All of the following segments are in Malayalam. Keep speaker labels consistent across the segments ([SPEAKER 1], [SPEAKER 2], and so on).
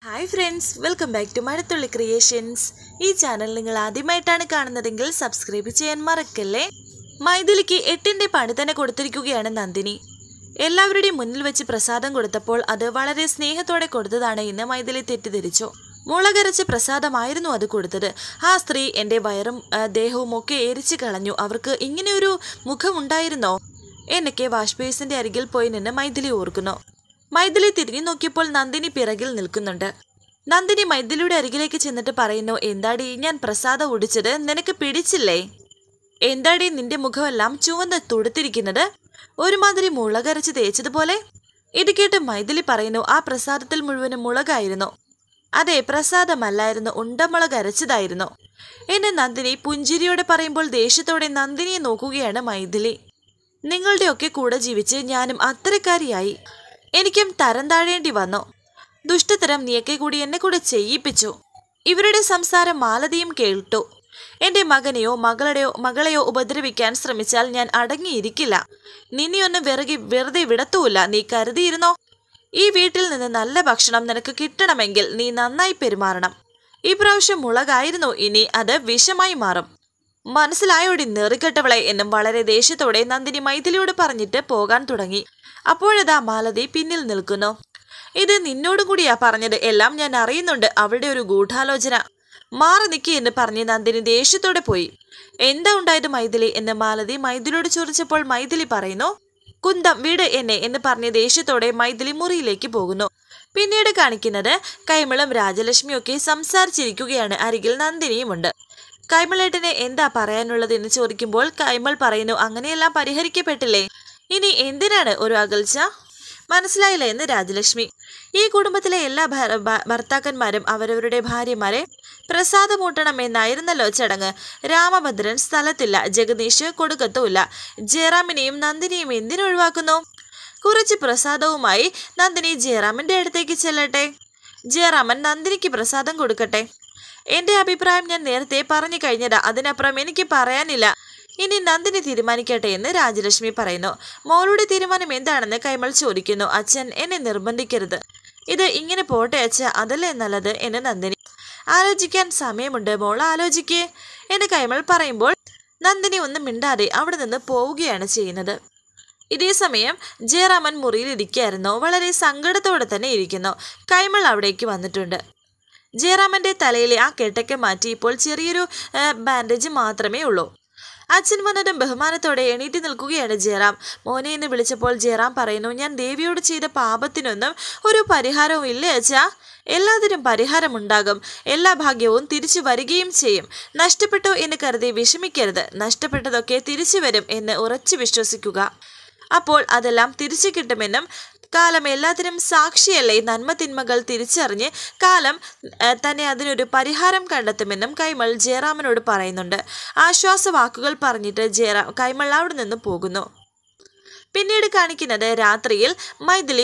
[SPEAKER 1] hi friends welcome back to Mazhathulli creations ഈ ചാനൽ നിങ്ങൾ ആദ്യമായിട്ടാണ് കാണുന്നതെങ്കിൽ സബ്സ്ക്രൈബ് ചെയ്യാൻ മറക്കല്ലേ മൈഥിലിക്ക് എട്ടിന്റെ പണി തന്നെ കൊടുത്തിരിക്കുകയാണ് നന്ദിനി എല്ലാവരുടെയും മുന്നിൽ വെച്ച് പ്രസാദം കൊടുത്തപ്പോൾ അത് വളരെ സ്നേഹത്തോടെ കൊടുത്തതാണ് എന്ന് മൈഥിലി തെറ്റിദ്ധരിച്ചു മുളകരച്ച പ്രസാദമായിരുന്നു അത് കൊടുത്തത് ആ സ്ത്രീ എൻ്റെ വയറും ആ, ദേഹവും ഒക്കെ എരിച്ചു കളഞ്ഞു അവർക്ക് ഇങ്ങനെയൊരു മുഖമുണ്ടായിരുന്നോ എന്നൊക്കെ വാഷ് ബേസിന്റെ അരികിൽ പോയി നിന്ന് മൈഥിലി ഓർക്കുന്നു മൈഥിലി തിരിഞ്ഞു നോക്കിയപ്പോൾ നന്ദിനി പിറകിൽ നിൽക്കുന്നുണ്ട് നന്ദിനി മൈഥിലിയുടെ അരികിലേക്ക് ചെന്നിട്ട് പറയുന്നു എന്താടി ഞാൻ പ്രസാദം ഒടിച്ചത് നിനക്ക് പിടിച്ചില്ലേ എന്താടി നിന്റെ മുഖമെല്ലാം ചുവന്ന് തുടുത്തിരിക്കുന്നത് ഒരുമാതിരി മുളകരച്ച് തേച്ചതുപോലെ ഇത് കേട്ട് മൈഥിലി പറയുന്നു ആ പ്രസാദത്തിൽ മുഴുവനും മുളകായിരുന്നു അതെ പ്രസാദമല്ലായിരുന്നു ഉണ്ടമുളക് അരച്ചതായിരുന്നു എന്നെ നന്ദിനി പുഞ്ചിരിയോടെ പറയുമ്പോൾ ദേഷ്യത്തോടെ നന്ദിനിയെ നോക്കുകയാണ് മൈഥിലി നിങ്ങളുടെയൊക്കെ കൂടെ ജീവിച്ച് ഞാനും അത്തരക്കാരിയായി എനിക്കും തരം താഴേണ്ടി വന്നു ദുഷ്ടതരം നീയൊക്കെ കൂടി എന്നെ കൂടെ ചെയ്യിപ്പിച്ചു ഇവരുടെ സംസാരം മാലതിയും കേട്ടു എന്റെ മകനെയോ മകളുടെയോ മകളെയോ ഉപദ്രവിക്കാൻ ശ്രമിച്ചാൽ ഞാൻ അടങ്ങിയിരിക്കില്ല നിന്നെയൊന്നും വെറുകി വെറുതെ വിടത്തൂല്ല നീ കരുതിയിരുന്നോ ഈ വീട്ടിൽ നിന്ന് നല്ല ഭക്ഷണം നിനക്ക് കിട്ടണമെങ്കിൽ നീ നന്നായി പെരുമാറണം ഈ പ്രാവശ്യം മുളകായിരുന്നു ഇനി അത് വിഷമായി മാറും മനസ്സിലായോടി നെറികെട്ടവളെ എന്നും വളരെ ദേഷ്യത്തോടെ നന്ദിനി മൈഥിലിയോട് പറഞ്ഞിട്ട് പോകാൻ തുടങ്ങി അപ്പോഴതാ മാലതി പിന്നിൽ നിൽക്കുന്നു ഇത് നിന്നോടും കൂടിയാ പറഞ്ഞത് എല്ലാം ഞാൻ അറിയുന്നുണ്ട് അവളുടെ ഒരു ഗൂഢാലോചന മാറി നിൽക്കി എന്ന് പറഞ്ഞ് നന്ദിനി ദേഷ്യത്തോടെ പോയി എന്താ ഉണ്ടായത് മൈഥിലി എന്ന് മാലതി മൈഥിലിയോട് ചോദിച്ചപ്പോൾ മൈഥിലി പറയുന്നു കുന്തം വീട് എന്നെ എന്ന് പറഞ്ഞ് ദേഷ്യത്തോടെ മൈഥിലി മുറിയിലേക്ക് പോകുന്നു പിന്നീട് കാണിക്കുന്നത് കൈമളും രാജലക്ഷ്മിയൊക്കെ സംസാരിച്ചിരിക്കുകയാണ് അരികിൽ നന്ദിനിയുമുണ്ട് കൈമളേട്ടന് എന്താ പറയാനുള്ളത് എന്ന് ചോദിക്കുമ്പോൾ കൈമൾ പറയുന്നു അങ്ങനെയെല്ലാം പരിഹരിക്കപ്പെട്ടില്ലേ ഇനി എന്തിനാണ് ഒരു അകൽച്ച മനസ്സിലായില്ല എന്ന് രാജലക്ഷ്മി ഈ കുടുംബത്തിലെ എല്ലാ ഭ- ഭ- ഭർത്താക്കന്മാരും അവരവരുടെ ഭാര്യമാരെ പ്രസാദമൂട്ടണം എന്നായിരുന്നല്ലോ ചടങ്ങ് രാമഭദ്രൻ സ്ഥലത്തില്ല ജഗദീഷ് കൊടുക്കത്തുമില്ല ജയറാമിനെയും നന്ദിനിയും എന്തിനൊഴിവാക്കുന്നു കുറച്ച് പ്രസാദവുമായി നന്ദിനി ജയറാമിന്റെ അടുത്തേക്ക് ചെല്ലട്ടെ ജയറാമൻ നന്ദിനിക്ക് പ്രസാദം കൊടുക്കട്ടെ എന്റെ അഭിപ്രായം ഞാൻ നേരത്തെ പറഞ്ഞു കഴിഞ്ഞതാ അതിനപ്പുറം എനിക്ക് പറയാനില്ല ഇനി നന്ദിനി തീരുമാനിക്കട്ടെ എന്ന് രാജലക്ഷ്മി പറയുന്നു മോളുടെ തീരുമാനം എന്താണെന്ന് കൈമൾ ചോദിക്കുന്നു അച്ഛൻ എന്നെ നിർബന്ധിക്കരുത് ഇത് ഇങ്ങനെ പോട്ടെ അച്ഛ അതല്ലേ നല്ലത് എന്ന് നന്ദിനി ആലോചിക്കാൻ സമയമുണ്ട് മോൾ ആലോചിക്കേ എന്ന് കൈമൾ പറയുമ്പോൾ നന്ദിനി ഒന്നും മിണ്ടാതെ അവിടെ നിന്ന് പോവുകയാണ് ചെയ്യുന്നത് ഇതേ സമയം ജയറാമൻ മുറിയിൽ ഇരിക്കുകയായിരുന്നു വളരെ സങ്കടത്തോടെ തന്നെ ഇരിക്കുന്നു കൈമൾ അവിടേക്ക് വന്നിട്ടുണ്ട് ജയറാമന്റെ തലയിലെ ആ കെട്ടൊക്കെ മാറ്റി ഇപ്പോൾ ചെറിയൊരു ആ, ബാൻഡേജ് മാത്രമേ ഉള്ളൂ അച്ഛൻ വന്നതും ബഹുമാനത്തോടെ എണീറ്റ് നിൽക്കുകയാണ് ജയറാം മോനെ എന്ന് വിളിച്ചപ്പോൾ ജയറാം പറയുന്നു ഞാൻ ദേവിയോട് ചെയ്ത പാപത്തിനൊന്നും ഒരു പരിഹാരവും ഇല്ലേ അച്ഛാ എല്ലാത്തിനും പരിഹാരമുണ്ടാകും എല്ലാ ഭാഗ്യവും തിരിച്ചു വരികയും ചെയ്യും നഷ്ടപ്പെട്ടു എന്ന് കരുതി വിഷമിക്കരുത് നഷ്ടപ്പെട്ടതൊക്കെ തിരിച്ചു വരും എന്ന് ഉറച്ചു വിശ്വസിക്കുക അപ്പോൾ അതെല്ലാം തിരിച്ചു കിട്ടുമെന്നും കാലം എല്ലാത്തിനും സാക്ഷിയല്ലേ നന്മ തിന്മകൾ തിരിച്ചറിഞ്ഞ് കാലം ആ, തന്നെ അതിനൊരു പരിഹാരം കണ്ടെത്തുമെന്നും കൈമൾ ജയറാമനോട് പറയുന്നുണ്ട് ആശ്വാസവാക്കുകൾ പറഞ്ഞിട്ട് ജയറാം കൈമൾ അവിടെ നിന്ന് പോകുന്നു പിന്നീട് കാണിക്കുന്നത് രാത്രിയിൽ മൈഥിലി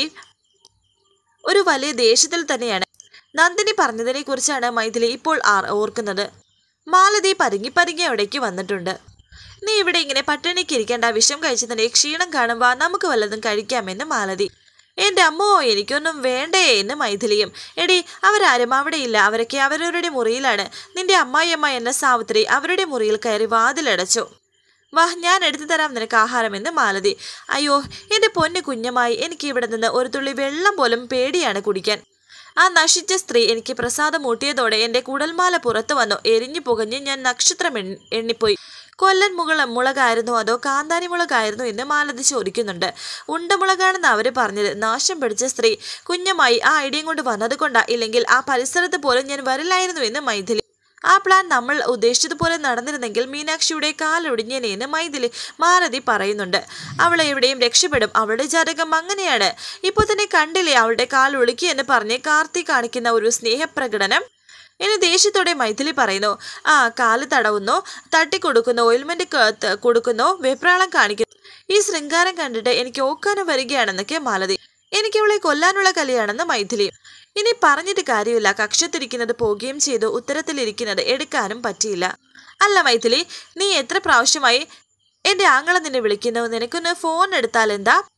[SPEAKER 1] ഒരു വലിയ ദേഷ്യത്തിൽ തന്നെയാണ് നന്ദിനി പറഞ്ഞതിനെ കുറിച്ചാണ് മൈഥിലി ഇപ്പോൾ ആർ- ഓർക്കുന്നത് മാലതി പതുങ്ങി പതുങ്ങി അവിടേക്ക് വന്നിട്ടുണ്ട് നീ ഇവിടെ ഇങ്ങനെ പട്ടിണിക്ക് ഇരിക്കേണ്ട വിഷം കഴിച്ചതിന്റെ ക്ഷീണം കാണുമ്പോൾ നമുക്ക് വല്ലതും കഴിക്കാമെന്ന് മാലതി എന്റെ അമ്മോ എനിക്കൊന്നും വേണ്ടേ എന്ന് മൈഥിലിയും എടി അവരാരും അവിടെയില്ല അവരൊക്കെ അവരവരുടെ മുറിയിലാണ് നിന്റെ അമ്മായിയമ്മ എന്ന സാവിത്രി അവരുടെ മുറിയിൽ കയറി വാതിലടച്ചു വാ ഞാൻ എടുത്തു തരാം നിനക്ക് ആഹാരമെന്ന് മാലതി അയ്യോ എന്റെ പൊന്നു കുഞ്ഞമായി എനിക്ക് ഇവിടെ നിന്ന് ഒരു തുള്ളി വെള്ളം പോലും പേടിയാണ് കുടിക്കാൻ ആ നശിച്ച സ്ത്രീ എനിക്ക് പ്രസാദം ഊട്ടിയതോടെ എന്റെ കുടൽമാല പുറത്തു വന്നു എരിഞ്ഞു പുകഞ്ഞ് ഞാൻ നക്ഷത്രം എണ്ണി- എണ്ണിപ്പോയി കൊല്ലൻ മുകള മുളകായിരുന്നോ അതോ കാന്താരി മുളകായിരുന്നോ എന്ന് മാലതി ചോദിക്കുന്നുണ്ട് ഉണ്ടമുളകാണെന്ന് അവര് പറഞ്ഞത് നാശം പിടിച്ച സ്ത്രീ കുഞ്ഞമായി ആ ഐഡിയം കൊണ്ട് വന്നതുകൊണ്ടാ ഇല്ലെങ്കിൽ ആ പരിസരത്ത് പോലും ഞാൻ വരില്ലായിരുന്നു എന്ന് മൈഥിലി ആ പ്ലാൻ നമ്മൾ ഉദ്ദേശിച്ചതുപോലെ നടന്നിരുന്നെങ്കിൽ മീനാക്ഷിയുടെ കാലൊടിഞ്ഞേനെ എന്ന് മൈഥിലി മാലതി പറയുന്നുണ്ട് അവൾ എവിടെയും രക്ഷപ്പെടും അവളുടെ ജാതകം അങ്ങനെയാണ് ഇപ്പോൾ തന്നെ കണ്ടില്ലേ അവളുടെ കാൽ ഒളുക്കി എന്ന് പറഞ്ഞ് കാർത്തി കാണിക്കുന്ന ഒരു സ്നേഹപ്രകടനം ഇനി ദേഷ്യത്തോടെ മൈഥിലി പറയുന്നു ആ കാല് തടവുന്നു തട്ടിക്കൊടുക്കുന്നു ഓയിൽമെന്റ് കൊടുക്കുന്നു വെപ്രാളം കാണിക്കുന്നു ഈ ശൃംഗാരം കണ്ടിട്ട് എനിക്ക് ഓക്കാനം വരികയാണെന്നൊക്കെ മാലതി എനിക്ക് അവളെ കൊല്ലാനുള്ള കലിയാണെന്ന് മൈഥിലി ഇനി പറഞ്ഞിട്ട് കാര്യമില്ല കക്ഷത്തിരിക്കുന്നത് പോവുകയും ചെയ്തു ഉത്തരത്തിലിരിക്കുന്നത് എടുക്കാനും പറ്റിയില്ല അല്ല മൈഥിലി നീ എത്ര പ്രാവശ്യമായി എന്റെ ആങ്ങളെ നിന്നെ വിളിക്കുന്നു നിനക്കൊന്ന് ഫോൺ എടുത്താൽ എന്താ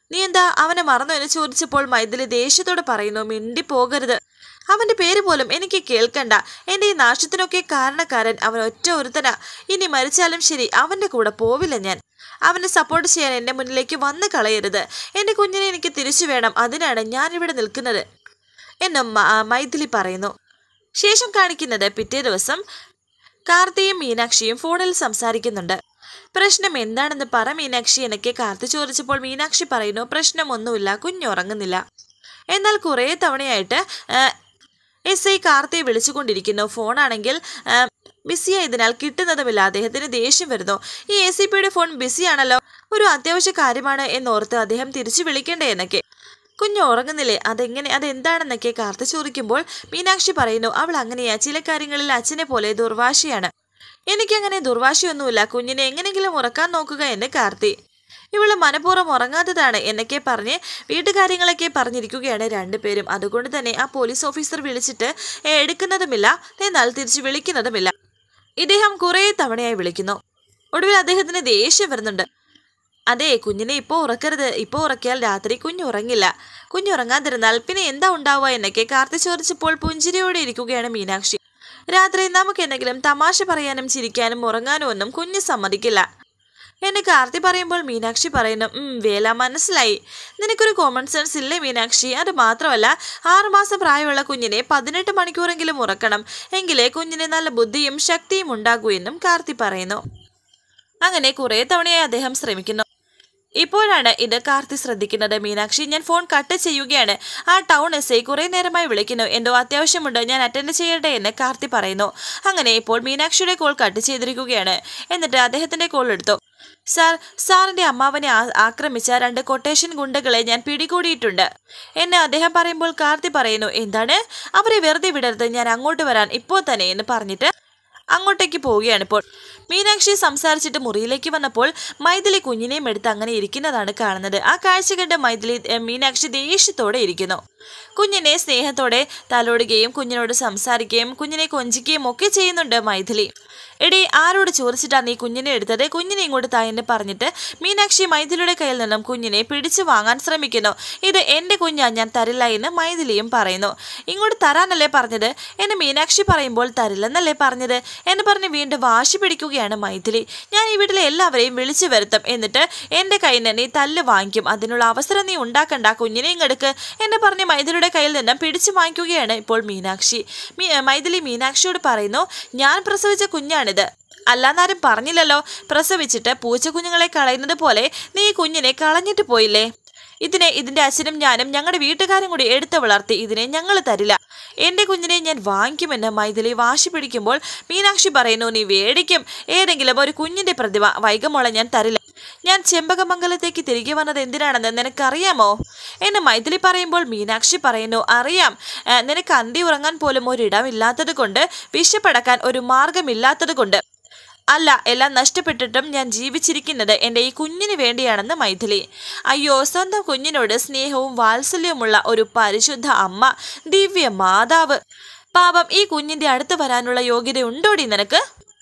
[SPEAKER 1] നീ എന്താ അവനെ മറന്നു എന്ന് ചോദിച്ചപ്പോൾ മൈഥിലി ദേഷ്യത്തോടെ പറയുന്നു മിണ്ടി പോകരുത് അവന്റെ പേര് പോലും എനിക്ക് കേൾക്കണ്ട എന്റെ ഈ നാശത്തിനൊക്കെ കാരണക്കാരൻ അവൻ ഒറ്റ ഒരുത്തനാ ഇനി മരിച്ചാലും ശരി അവന്റെ കൂടെ പോവില്ല ഞാൻ അവനെ സപ്പോർട്ട് ചെയ്യാൻ എന്റെ മുന്നിലേക്ക് വന്ന് കളയരുത് എന്റെ കുഞ്ഞിനെ എനിക്ക് തിരിച്ചു വേണം അതിനാണ് ഞാൻ ഇവിടെ നിൽക്കുന്നത് എന്ന് മ- മൈഥിലി പറയുന്നു ശേഷം കാണിക്കുന്നത് പിറ്റേ ദിവസം കാർത്തിയും മീനാക്ഷിയും ഫോണിൽ സംസാരിക്കുന്നുണ്ട് പ്രശ്നം എന്താണെന്ന് പറ മീനാക്ഷി എനിക്ക് കാർത്തി ചോദിച്ചപ്പോൾ മീനാക്ഷി പറയുന്നു പ്രശ്നമൊന്നുമില്ല കുഞ്ഞുറങ്ങുന്നില്ല എന്നാൽ കുറേ തവണയായിട്ട് എസ് ഐ കാർത്തിയെ വിളിച്ചുകൊണ്ടിരിക്കുന്നു ഫോണാണെങ്കിൽ ആ, ബിസിയായതിനാൽ കിട്ടുന്നതുമില്ല അദ്ദേഹത്തിന് ദേഷ്യം വരുന്നു ഈ എ സി പിയുടെ ഫോൺ ബിസിയാണല്ലോ ഒരു അത്യാവശ്യ കാര്യമാണ് എന്നോർത്ത് അദ്ദേഹം തിരിച്ചു വിളിക്കണ്ടേ എന്നൊക്കെ കുഞ്ഞ് ഉറങ്ങുന്നില്ലേ അതെങ്ങനെ അതെന്താണെന്നൊക്കെ കാർത്തി ചോദിക്കുമ്പോൾ മീനാക്ഷി പറയുന്നു അവൾ അങ്ങനെയാ ചില കാര്യങ്ങളിൽ അച്ഛനെ പോലെ ദുർവാശിയാണ് എനിക്കങ്ങനെ ദുർവാശിയൊന്നുമില്ല കുഞ്ഞിനെ എങ്ങനെയെങ്കിലും ഉറക്കാൻ നോക്കുക എന്ന് കാർത്തി ഇവള് മനഃപൂർവ്വം ഉറങ്ങാത്തതാണ് എന്നൊക്കെ പറഞ്ഞ് വീട്ടുകാര്യങ്ങളൊക്കെ പറഞ്ഞിരിക്കുകയാണ് രണ്ടുപേരും അതുകൊണ്ട് തന്നെ ആ പോലീസ് ഓഫീസർ വിളിച്ചിട്ട് "ഏ, എടുക്കുന്നതുമില്ല എന്നാൽ തിരിച്ചു വിളിക്കുന്നതുമില്ല ഇദ്ദേഹം കുറേ തവണയായി വിളിക്കുന്നു ഒടുവിൽ അദ്ദേഹത്തിന് ദേഷ്യം വരുന്നുണ്ട് അതെ കുഞ്ഞിനെ ഇപ്പോൾ ഉറക്കരുത് ഇപ്പോൾ ഉറക്കിയാൽ രാത്രി കുഞ്ഞ് ഉറങ്ങില്ല കുഞ്ഞ് ഉറങ്ങാതിരുന്നാൽ പിന്നെ എന്താ ഉണ്ടാവുക എന്നൊക്കെ കാർത്തി ചോദിച്ചപ്പോൾ പുഞ്ചിരിയോടെ ഇരിക്കുകയാണ് മീനാക്ഷി രാത്രി നമുക്ക് എന്തെങ്കിലും തമാശ പറയാനും ചിരിക്കാനും ഉറങ്ങാനും ഒന്നും കുഞ്ഞ് സമ്മതിക്കില്ല എന്നെ കാർത്തി പറയുമ്പോൾ മീനാക്ഷി പറയുന്നു ഉം വേല മനസ്സിലായി നിനക്കൊരു കോമൺ സെൻസ് ഇല്ലേ മീനാക്ഷി അത് മാത്രമല്ല ആറുമാസം പ്രായമുള്ള കുഞ്ഞിനെ പതിനെട്ട് മണിക്കൂറെങ്കിലും ഉറക്കണം എങ്കിലേ കുഞ്ഞിന് നല്ല ബുദ്ധിയും ശക്തിയും ഉണ്ടാകൂ എന്നും കാർത്തി പറയുന്നു അങ്ങനെ കുറേ തവണയായി അദ്ദേഹം ശ്രമിക്കുന്നു ഇപ്പോഴാണ് ഇത് കാർത്തി ശ്രദ്ധിക്കുന്നത് മീനാക്ഷി ഞാൻ ഫോൺ കട്ട് ചെയ്യുകയാണ് ആ ടൗൺ എസ് ഐ കുറേ നേരമായി വിളിക്കുന്നു എന്തോ അത്യാവശ്യമുണ്ട് ഞാൻ അറ്റൻഡ് ചെയ്യട്ടെ എന്ന് കാർത്തി പറയുന്നു അങ്ങനെ ഇപ്പോൾ മീനാക്ഷിയുടെ കോൾ കട്ട് ചെയ്തിരിക്കുകയാണ് എന്നിട്ട് അദ്ദേഹത്തിന്റെ കോൾ എടുത്തു സാർ സാറിന്റെ അമ്മാവനെ ആ- ആക്രമിച്ച രണ്ട് കൊട്ടേഷൻ ഗുണ്ടകളെ ഞാൻ പിടികൂടിയിട്ടുണ്ട് എന്നെ അദ്ദേഹം പറയുമ്പോൾ കാർത്തി പറയുന്നു എന്താണ് അവരെ വെറുതെ വിടരുത് ഞാൻ അങ്ങോട്ട് വരാൻ ഇപ്പോൾ തന്നെ എന്ന് പറഞ്ഞിട്ട് അങ്ങോട്ടേക്ക് പോവുകയാണ് ഇപ്പോൾ മീനാക്ഷി സംസാരിച്ചിട്ട് മുറിയിലേക്ക് വന്നപ്പോൾ മൈഥിലി കുഞ്ഞിനെയും എടുത്ത് അങ്ങനെ ഇരിക്കുന്നതാണ് കാണുന്നത് ആ കാഴ്ച കണ്ട് മൈഥിലി ഏ, മീനാക്ഷി ദേഷ്യത്തോടെ ഇരിക്കുന്നു കുഞ്ഞിനെ സ്നേഹത്തോടെ തലോടുകയും കുഞ്ഞിനോട് സംസാരിക്കുകയും കുഞ്ഞിനെ കൊഞ്ചിക്കുകയും ഒക്കെ ചെയ്യുന്നുണ്ട് മൈഥിലി എടി ആരോട് ചോദിച്ചിട്ടാ നീ കുഞ്ഞിനെ എടുത്തത് കുഞ്ഞിനെ ഇങ്ങോട്ട് താ എന്ന് പറഞ്ഞിട്ട് മീനാക്ഷി മൈഥിലിയുടെ കയ്യിൽ നിന്നും കുഞ്ഞിനെ പിടിച്ചു വാങ്ങാൻ ശ്രമിക്കുന്നു ഇത് എന്റെ കുഞ്ഞാ ഞാൻ തരില്ല എന്ന് മൈഥിലിയും പറയുന്നു ഇങ്ങോട്ട് തരാനല്ലേ പറഞ്ഞത് എന്നെ മീനാക്ഷി പറയുമ്പോൾ തരില്ലെന്നല്ലേ പറഞ്ഞത് എന്ന് പറഞ്ഞ് വീണ്ടും വാശി പിടിക്കുകയാണ് മൈഥിലി ഞാൻ ഈ വീട്ടിലെ എല്ലാവരെയും വിളിച്ചു വരുത്തും എന്നിട്ട് എന്റെ കയ്യിൽ നിന്ന് നീ തല്ല് വാങ്ങിക്കും അതിനുള്ള അവസരം നീ ഉണ്ടാക്കണ്ട കുഞ്ഞിനെ ഇങ്ങെടുക്ക് എന്ന് പറഞ്ഞ് മൈഥിലിയുടെ കയ്യിൽ നിന്നും പിടിച്ചു വാങ്ങിക്കുകയാണ് ഇപ്പോൾ മീനാക്ഷി മീ മൈഥിലി മീനാക്ഷിയോട് പറയുന്നു ഞാൻ പ്രസവിച്ച കുഞ്ഞാണിത് അല്ലാന്നാരും പറഞ്ഞില്ലല്ലോ പ്രസവിച്ചിട്ട് പൂച്ചക്കുഞ്ഞുങ്ങളെ കളയുന്നത് പോലെ നീ ഈ കുഞ്ഞിനെ കളഞ്ഞിട്ട് പോയില്ലേ ഇതിനെ ഇതിന്റെ അച്ഛനും ഞാനും ഞങ്ങളുടെ വീട്ടുകാരും കൂടി എടുത്തു വളർത്തി ഇതിനെ ഞങ്ങൾ തരില്ല എന്റെ കുഞ്ഞിനെ ഞാൻ വാങ്ങിക്കുമെന്ന് മൈഥിലി വാശി പിടിക്കുമ്പോൾ മീനാക്ഷി പറയുന്നു നീ വേടിക്കും ഏതെങ്കിലും ഒരു കുഞ്ഞിന്റെ പ്രതിഭ വൈകമോളെ ഞാൻ തരില്ല ഞാൻ ചെമ്പകമംഗലത്തേക്ക് തിരികെ വന്നത് എന്തിനാണെന്ന് നിനക്കറിയാമോ എന്ന് മൈഥിലി പറയുമ്പോൾ മീനാക്ഷി പറയുന്നു അറിയാം ഏ, നിനക്ക് അന്തി ഉറങ്ങാൻ പോലും ഒരിടമില്ലാത്തത് കൊണ്ട് വിശപ്പടക്കാൻ ഒരു മാർഗമില്ലാത്തത് കൊണ്ട് അല്ല എല്ലാം നഷ്ടപ്പെട്ടിട്ടും ഞാൻ ജീവിച്ചിരിക്കുന്നത് എൻ്റെ ഈ കുഞ്ഞിന് വേണ്ടിയാണെന്ന് മൈഥിലി അയ്യോ സ്വന്തം കുഞ്ഞിനോട് സ്നേഹവും വാത്സല്യവുമുള്ള ഒരു പരിശുദ്ധ അമ്മ ദിവ്യ മാതാവ് പാപം ഈ കുഞ്ഞിന്റെ അടുത്ത് വരാനുള്ള യോഗ്യത ഉണ്ടോടി നിനക്ക്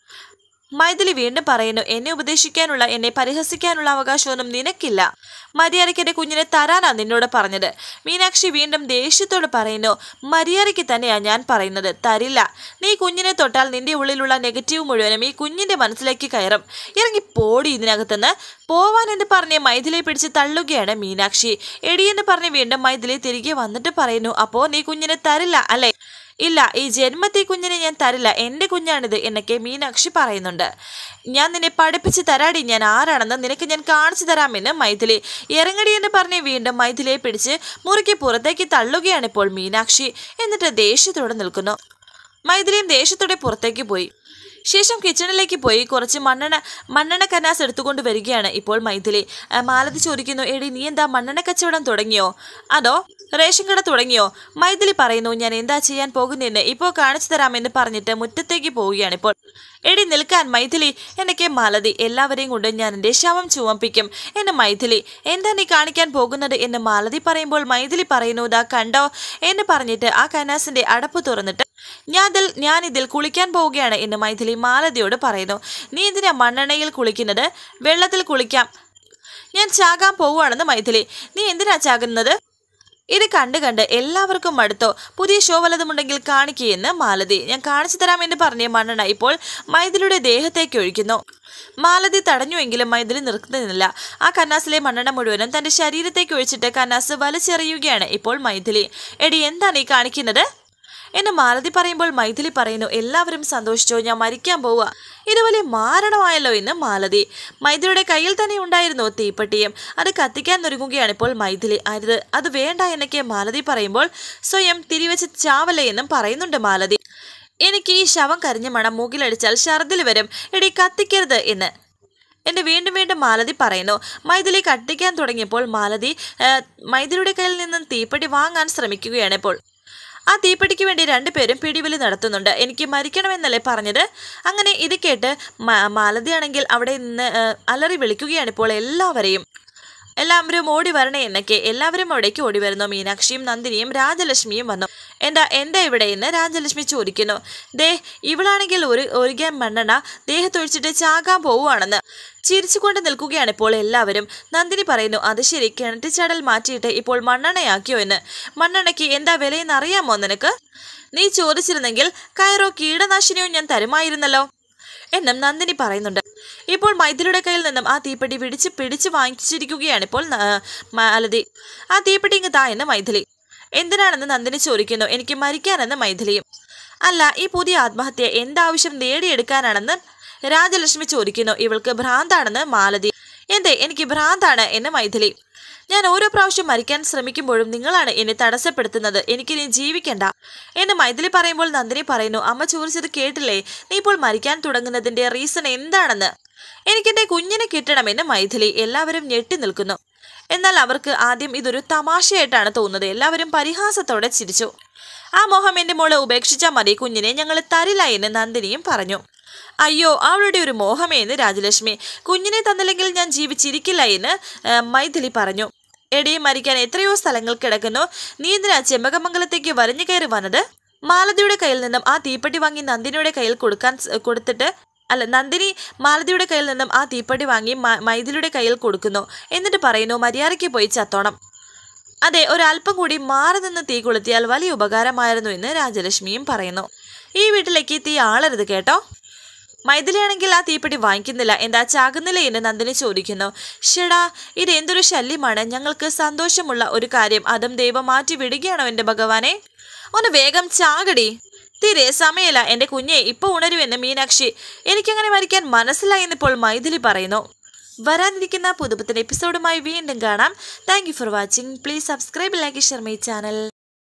[SPEAKER 1] മൈഥിലി വീണ്ടും പറയുന്നു എന്നെ ഉപദേശിക്കാനുള്ള എന്നെ പരിഹസിക്കാനുള്ള അവകാശമൊന്നും നിനക്കില്ല മര്യാദയ്ക്ക് എൻ്റെ കുഞ്ഞിനെ തരാനാ നിന്നോട് പറഞ്ഞത് മീനാക്ഷി വീണ്ടും ദേഷ്യത്തോട് പറയുന്നു മര്യാദയ്ക്ക് തന്നെയാ ഞാൻ പറയുന്നത് തരില്ല നീ കുഞ്ഞിനെ തൊട്ടാൽ നിന്റെ ഉള്ളിലുള്ള നെഗറ്റീവ് മുഴുവനും ഈ കുഞ്ഞിന്റെ മനസ്സിലേക്ക് കയറും ഇറങ്ങി പോടി ഇതിനകത്തുനിന്ന് പോവാൻ എന്ന് പറഞ്ഞ് മൈഥിലിയെ പിടിച്ച് തള്ളുകയാണ് മീനാക്ഷി എടിയെന്ന് പറഞ്ഞ് വീണ്ടും മൈഥിലി തിരികെ വന്നിട്ട് പറയുന്നു അപ്പോ നീ കുഞ്ഞിനെ തരില്ല അല്ലേ ഇല്ല ഈ ജന്മത്തെ കുഞ്ഞിനെ ഞാൻ തരില്ല എൻ്റെ കുഞ്ഞാണിത് എന്നൊക്കെ മീനാക്ഷി പറയുന്നുണ്ട് ഞാൻ നിന്നെ പഠിപ്പിച്ച് തരാടി ഞാൻ ആരാണെന്ന് നിനക്ക് ഞാൻ കാണിച്ചു തരാമെന്ന് മൈഥിലി ഇറങ്ങടി എന്ന് പറഞ്ഞ് വീണ്ടും മൈഥിലിയെ പിടിച്ച് മുറിക്ക് പുറത്തേക്ക് തള്ളുകയാണ് ഇപ്പോൾ മീനാക്ഷി എന്നിട്ട് ദേഷ്യത്തോടെ നിൽക്കുന്നു മൈഥിലിയും ദേഷ്യത്തോടെ പുറത്തേക്ക് പോയി ശേഷം കിച്ചണിലേക്ക് പോയി കുറച്ച് മണ്ണെണ്ണ മണ്ണെണ്ണ കന്നാസ് എടുത്തുകൊണ്ട് വരികയാണ് ഇപ്പോൾ മൈഥിലി ആ, മാലതി ചോദിക്കുന്നു എടി നീ എന്താ മണ്ണെണ്ണ കച്ചവടം തുടങ്ങിയോ അതോ റേഷൻ കട തുടങ്ങിയോ മൈഥിലി പറയുന്നു ഞാൻ എന്താ ചെയ്യാൻ പോകുന്നെന്ന് ഇപ്പോൾ കാണിച്ചു തരാമെന്ന് പറഞ്ഞിട്ട് മുറ്റത്തേക്ക് പോവുകയാണ് ഇപ്പോൾ എടി നിൽക്കാൻ മൈഥിലി എന്നൊക്കെ മാലതി എല്ലാവരെയും കൊണ്ട് ഞാൻ എൻ്റെ ശവം ചുവപ്പിക്കും എന്ന് മൈഥിലി എന്താ നീ കാണിക്കാൻ പോകുന്നത് എന്ന് മാലതി പറയുമ്പോൾ മൈഥിലി പറയുന്നു ദാ കണ്ടോ എന്ന് പറഞ്ഞിട്ട് ആ കനാസിന്റെ അടപ്പ് തുറന്നിട്ട് ഞാൻ ഇതിൽ ഞാൻ ഇതിൽ കുളിക്കാൻ പോവുകയാണ് എന്ന് മൈഥിലി മാലതിയോട് പറയുന്നു നീ എന്തിനാ മണ്ണെണ്ണയിൽ കുളിക്കുന്നത് വെള്ളത്തിൽ കുളിക്കാം ഞാൻ ചാകാൻ പോവുകയാണെന്ന് മൈഥിലി നീ എന്തിനാ ചാകുന്നത് ഇത് കണ്ട് കണ്ട് എല്ലാവർക്കും മടുത്തോ പുതിയ ഷോ വല്ലതുമുണ്ടെങ്കിൽ കാണിക്കുകയെന്ന് മാലതി ഞാൻ കാണിച്ചു തരാമെന്ന് പറഞ്ഞ മണ്ണെണ്ണ ഇപ്പോൾ മൈഥിലിയുടെ ദേഹത്തേക്ക് ഒഴിക്കുന്നു മാലതി തടഞ്ഞുവെങ്കിലും മൈഥിലി നിർത്തുന്നില്ല ആ കന്നാസിലെ മണ്ണെണ്ണ മുഴുവനും തന്റെ ശരീരത്തേക്ക് ഒഴിച്ചിട്ട് കന്നാസ് വലിച്ചെറിയുകയാണ് ഇപ്പോൾ മൈഥിലി എടി എന്താണ് ഈ കാണിക്കുന്നത് എന്ന് മാലതി പറയുമ്പോൾ മൈഥിലി പറയുന്നു എല്ലാവരും സന്തോഷിച്ചോ ഞാൻ മരിക്കാൻ പോവുക ഇത് വലിയ മാരണമായല്ലോ എന്ന് മാലതി മൈഥിലിയുടെ കയ്യിൽ തന്നെ ഉണ്ടായിരുന്നു തീപ്പെട്ടിയും അത് കത്തിക്കാൻ ഒരുങ്ങുകയാണ് ഇപ്പോൾ മൈഥിലി അരുത് അത് വേണ്ട എന്നൊക്കെ മാലതി പറയുമ്പോൾ സ്വയം തിരിവെച്ച് ചാവല്ലേ എന്നും പറയുന്നുണ്ട് മാലതി എനിക്ക് ഈ ശവം കരിഞ്ഞ മണം മൂക്കിലടിച്ചാൽ ഛർദിൽ വരും എടി കത്തിക്കരുത് എന്ന് എന്റെ വീണ്ടും വീണ്ടും മാലതി പറയുന്നു മൈഥിലി കട്ടിക്കാൻ തുടങ്ങിയപ്പോൾ മാലതി ആ, മൈഥിലിയുടെ കയ്യിൽ നിന്നും തീപ്പെട്ടി വാങ്ങാൻ ശ്രമിക്കുകയാണ് ഇപ്പോൾ ആ തീപ്പെട്ടിക്ക് വേണ്ടി രണ്ടുപേരും പിടിവലി നടത്തുന്നുണ്ട് എനിക്ക് മരിക്കണമെന്നല്ലേ പറഞ്ഞത് അങ്ങനെ ഇത് കേട്ട് മ- മാലതിയാണെങ്കിൽ അവിടെ നിന്ന് ആ, അലറി വിളിക്കുകയാണ് ഇപ്പോൾ എല്ലാവരെയും എല്ലാവരും ഓടി വരണേ എന്നൊക്കെ എല്ലാവരും അവിടേക്ക് ഓടി വരുന്നു മീനാക്ഷിയും നന്ദിനിയും രാജലക്ഷ്മിയും വന്നു എന്താ എന്താ ഇവിടെ എന്ന് രാജലക്ഷ്മി ചോദിക്കുന്നു ദേ ഇവളാണെങ്കിൽ ഒരു ഒരിക്കാൻ മണ്ണെണ്ണ ദേഹത്തൊഴിച്ചിട്ട് ചാകാൻ പോവുകയാണെന്ന് ചിരിച്ചുകൊണ്ട് നിൽക്കുകയാണ് ഇപ്പോൾ എല്ലാവരും നന്ദിനി പറയുന്നു അത് ശരി കിണറ്റിച്ചാടൽ മാറ്റിയിട്ട് ഇപ്പോൾ മണ്ണെണ്ണയാക്കിയോ എന്ന് മണ്ണെണ്ണയ്ക്ക് എന്താ വിലയെന്ന് അറിയാമോ നിനക്ക് നീ ചോദിച്ചിരുന്നെങ്കിൽ കയറോ കീടനാശിനിയോ ഞാൻ തരുമായിരുന്നല്ലോ എന്നും നന്ദിനി പറയുന്നുണ്ട് ഇപ്പോൾ മൈഥിലിയുടെ കയ്യിൽ നിന്നും ആ തീപ്പെട്ടി പിടിച്ച് പിടിച്ച് വാങ്ങിച്ചിരിക്കുകയാണ് ഇപ്പോൾ ന- മാലതി ആ തീപ്പെട്ടി ഇങ്ങ് താ എന്ന് മൈഥിലി എന്തിനാണെന്ന് നന്ദിനി ചോദിക്കുന്നു എനിക്ക് മരിക്കാനെന്ന് മൈഥിലിയും അല്ല ഈ പുതിയ ആത്മഹത്യ എന്താവശ്യം നേടിയെടുക്കാനാണെന്ന് രാജലക്ഷ്മി ചോദിക്കുന്നു ഇവൾക്ക് ഭ്രാന്താണെന്ന് മാലതി എന്തേ എനിക്ക് ഭ്രാന്താണ് എന്ന് മൈഥിലി ഞാൻ ഓരോ പ്രാവശ്യം മരിക്കാൻ ശ്രമിക്കുമ്പോഴും നിങ്ങളാണ് എന്നെ തടസ്സപ്പെടുത്തുന്നത് എനിക്കിനി ജീവിക്കണ്ട എന്ന് മൈഥിലി പറയുമ്പോൾ നന്ദിനി പറയുന്നു അമ്മ ചോദിച്ചത് കേട്ടില്ലേ നീ ഇപ്പോൾ മരിക്കാൻ തുടങ്ങുന്നതിന്റെ റീസൺ എന്താണെന്ന് എനിക്കെന്റെ കുഞ്ഞിനെ കിട്ടണമെന്ന് മൈഥിലി എല്ലാവരും ഞെട്ടി നിൽക്കുന്നു എന്നാൽ അവർക്ക് ആദ്യം ഇതൊരു തമാശയായിട്ടാണ് തോന്നുന്നത് എല്ലാവരും പരിഹാസത്തോടെ ചിരിച്ചു ആ മോഹം എന്റെ മോളെ ഉപേക്ഷിച്ചാൽ മതി കുഞ്ഞിനെ ഞങ്ങൾ തരില്ല എന്ന് നന്ദിനിയും പറഞ്ഞു അയ്യോ അവളുടെ ഒരു മോഹമേ എന്ന് രാജലക്ഷ്മി കുഞ്ഞിനെ തന്നില്ലെങ്കിൽ ഞാൻ ജീവിച്ചിരിക്കില്ല എന്ന് ആ, മൈഥിലി പറഞ്ഞു എടി മരിക്കാൻ എത്രയോ സ്ഥലങ്ങൾ കിടക്കുന്നു നീ എന്തിനാ ചെമ്പകമംഗലത്തേക്ക് വരഞ്ഞു കയറി വന്നത് മാലതിയുടെ കയ്യിൽ നിന്നും ആ തീപ്പെട്ടി വാങ്ങി നന്ദിനിയുടെ കയ്യിൽ കൊടുക്കാൻ സ് കൊടുത്തിട്ട് അല്ല നന്ദിനി മാലതിയുടെ കയ്യിൽ നിന്നും ആ തീപ്പെട്ടി വാങ്ങി മ- മൈഥിലിയുടെ കയ്യിൽ കൊടുക്കുന്നു എന്നിട്ട് പറയുന്നു മര്യാദയ്ക്ക് പോയി ചത്തോണം അതെ ഒരല്പം കൂടി മാറി നിന്ന് തീ കൊളുത്തിയാൽ വലിയ ഉപകാരമായിരുന്നു എന്ന് രാജലക്ഷ്മിയും പറയുന്നു ഈ വീട്ടിലേക്ക് തീ ആളരുത് കേട്ടോ മൈഥിലിയാണെങ്കിൽ ആ തീപ്പെട്ടി വാങ്ങിക്കുന്നില്ല എന്താ ചാകുന്നില്ല എന്ന് നന്ദിനി ചോദിക്കുന്നു ഷെടാ ഇത് എന്തൊരു ശല്യമാണ് ഞങ്ങൾക്ക് സന്തോഷമുള്ള ഒരു കാര്യം അതും ദൈവം മാറ്റി വിടുകയാണോ എൻ്റെ ഭഗവാനെ ഒന്ന് വേഗം ചാകടി തീരെ സമയമില്ല എൻ്റെ കുഞ്ഞെ ഇപ്പൊ ഉണരുമെന്ന് മീനാക്ഷി എനിക്കങ്ങനെ മരിക്കാൻ മനസ്സിലായി എന്നിപ്പോൾ മൈഥിലി പറയുന്നു വരാനിരിക്കുന്ന പുതുപുത്തൻ എപ്പിസോഡുമായി വീണ്ടും കാണാം thank you for watching please subscribe like share my channel